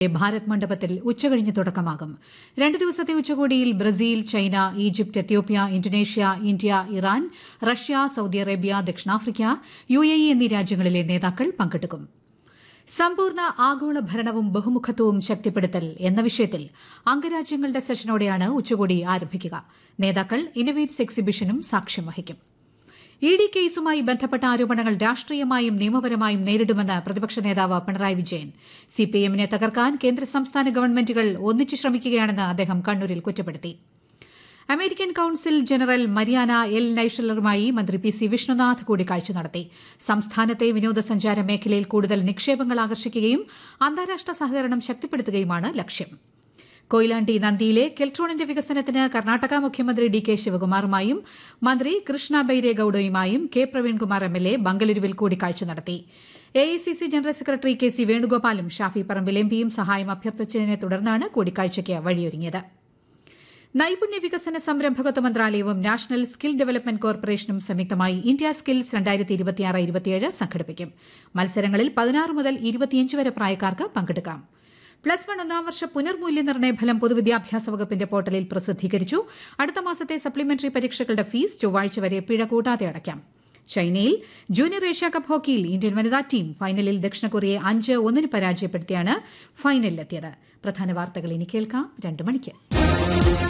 ഭാരത് മണ്ഡപത്തിൽ ഉച്ചകഴിഞ്ഞ് തുടക്കമാകും രണ്ട് ദിവസത്തെ ഉച്ചകോടിയിൽ Brazil China Egypt Ethiopia Indonesia India Iran Russia Saudi Arabia ദക്ഷിണാഫ്രിക്ക യു എ ഇ എന്നീ രാജ്യങ്ങളിലെ നേതാക്കൾ പങ്കെടുക്കും സമ്പൂർണ്ണ ആഗോള ഭരണവും ബഹുമുഖത്വവും ശക്തിപ്പെടുത്തൽ എന്ന വിഷയത്തിൽ അംഗരാജ്യങ്ങളുടെ സെഷനോടെയാണ് ഉച്ചകോടി ആരംഭിക്കുക നേതാക്കൾ ഇന്നവേറ്റ്സ് എക്സിബിഷനും സാക്ഷ്യം വഹിക്കും ഇ ഡി കേസുമായി ബന്ധപ്പെട്ട ആരോപണങ്ങൾ രാഷ്ട്രീയമായും നിയമപരമായും നേരിടുമെന്ന് പ്രതിപക്ഷ നേതാവ് പിണറായി വിജയൻ സിപിഐഎമ്മിനെ തകർക്കാൻ കേന്ദ്ര സംസ്ഥാന ഗവൺമെന്റുകൾ ഒന്നിച്ചു ശ്രമിക്കുകയാണെന്ന് അദ്ദേഹം കണ്ണൂരിൽ കുറ്റപ്പെടുത്തി American council general Mariana L നൈഷലറുമായി മന്ത്രി പി സി വിഷ്ണുനാഥ് കൂടിക്കാഴ്ച നടത്തി സംസ്ഥാനത്തെ വിനോദസഞ്ചാര മേഖലയിൽ കൂടുതൽ നിക്ഷേപങ്ങൾ ആകർഷിക്കുകയും അന്താരാഷ്ട്ര സഹകരണം ശക്തിപ്പെടുത്തുകയുമാണ് ലക്ഷ്യം കൊയിലാണ്ടി നന്ദിയിലെ കെൽട്രോണിന്റെ വികസനത്തിന് കർണാടക മുഖ്യമന്ത്രി ഡി കെ ശിവകുമാറുമായും മന്ത്രി കൃഷ്ണ ബൈരേഗൌഡയുമായും K Praveenkumar M L A ബംഗലൂരുവിൽ കൂടിക്കാഴ്ച നടത്തി AICC general secretary K C വേണുഗോപാലും ഷാഫി പറമ്പിൽ എംപിയും സഹായം അഭ്യർത്ഥിച്ചതിനെ തുടർന്നാണ് കൂടിക്കാഴ്ചയ്ക്ക് വഴിയൊരുങ്ങിയത് നൈപുണ്യ വികസന സംരംഭകത്വ മന്ത്രാലയവും നാഷണൽ സ്കിൽ ഡെവലപ്മെന്റ് കോർപ്പറേഷനും സംയുക്തമായി ഇന്ത്യ സ്കിൽസ് രണ്ടായിരത്തി ഇരുപത്തിയാറ് ഇരുപത്തിയേഴ് സംഘടിപ്പിക്കും മത്സരങ്ങളിൽ പതിനാറ് മുതൽ ഇരുപത്തിയഞ്ച് വരെ പ്രായക്കാർക്ക് പങ്കെടുക്കാം പ്ലസ് വൺ ഒന്നാം വർഷ പുനർമൂല്യനിർണ്ണയ ഫലം പൊതുവിദ്യാഭ്യാസ വകുപ്പിന്റെ പോർട്ടലിൽ പ്രസിദ്ധീകരിച്ചു അടുത്ത മാസത്തെ സപ്ലിമെന്ററി പരീക്ഷകളുടെ ഫീസ് ചൊവ്വാഴ്ച വരെ പിഴ കൂടാതെ അടയ്ക്കാം ചൈനയിൽ ജൂനിയർ ഏഷ്യ കപ്പ് ഹോക്കിയിൽ ഇന്ത്യൻ വനിതാ ടീം ഫൈനലിൽ ദക്ഷിണ കൊറിയയെ അഞ്ച് ഒന്നിന് പരാജയപ്പെടുത്തിയാണ് ഫൈനലിലെത്തിയത് പ്രധാന വാർത്തകൾ ഇനി കേൾക്കാം രണ്ട് മണിക്ക്